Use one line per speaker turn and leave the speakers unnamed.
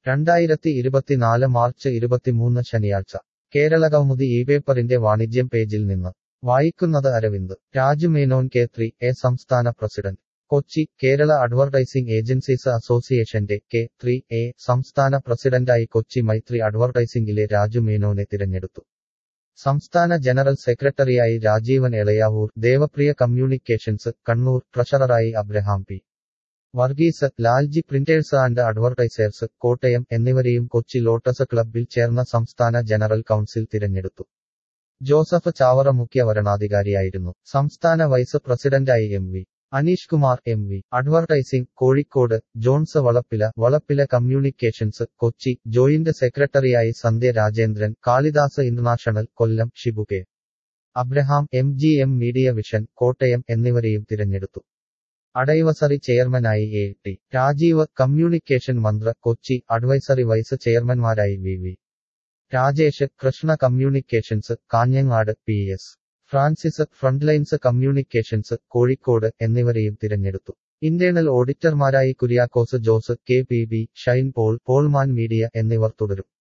രണ്ടായിരത്തി ഇരുപത്തിനാല് മാർച്ച് ഇരുപത്തിമൂന്ന് ശനിയാഴ്ച കേരളകൗമുദി ഈ പേപ്പറിന്റെ വാണിജ്യം പേജിൽ നിന്ന് വായിക്കുന്നത് Aravind Rajumenon K three A സംസ്ഥാന president Kochi Kerala advertising agencies അസോസിയേഷന്റെ കെ ത്രീ എ സംസ്ഥാന പ്രസിഡന്റായി കൊച്ചി മൈത്രി അഡ്വർടൈസിംഗിലെ രാജു മേനോനെ തിരഞ്ഞെടുത്തു സംസ്ഥാന ജനറൽ സെക്രട്ടറിയായി രാജീവൻ എളയാവൂർ ദേവപ്രിയ കമ്മ്യൂണിക്കേഷൻസ് കണ്ണൂർ ട്രഷററായി Abraham P Varghese Lalji printers and advertisers Kottayam എന്നിവരെയും കൊച്ചി ലോട്ടസ് ക്ലബ്ബിൽ ചേർന്ന സംസ്ഥാന ജനറൽ കൗൺസിൽ തിരഞ്ഞെടുത്തു ജോസഫ് ചാവറ മുഖ്യ വരണാധികാരിയായിരുന്നു സംസ്ഥാന വൈസ് പ്രസിഡന്റായി M V Aneesh Kumar M V advertising Kozhikode Johns Valappila Valappila communications Kochi joint സെക്രട്ടറിയായി Sandhya Rajendran Kalidas international Kollam Shibu K Abraham M G M media vision Kottayam എന്നിവരെയും തിരഞ്ഞെടുത്തു അഡൈവസറി ചെയർമാനായി A T Rajeev communication Mantra Kochi advisory vice ചെയർമാൻമാരായി V V Rajesh Krishna communications Kanhangad P S Francis frontlines communications Kozhikode എന്നിവരെയും തിരഞ്ഞെടുത്തു internal ഓഡിറ്റർമാരായി Kuriakose Jose K P B Shine Paul Paulman media എന്നിവർ തുടരും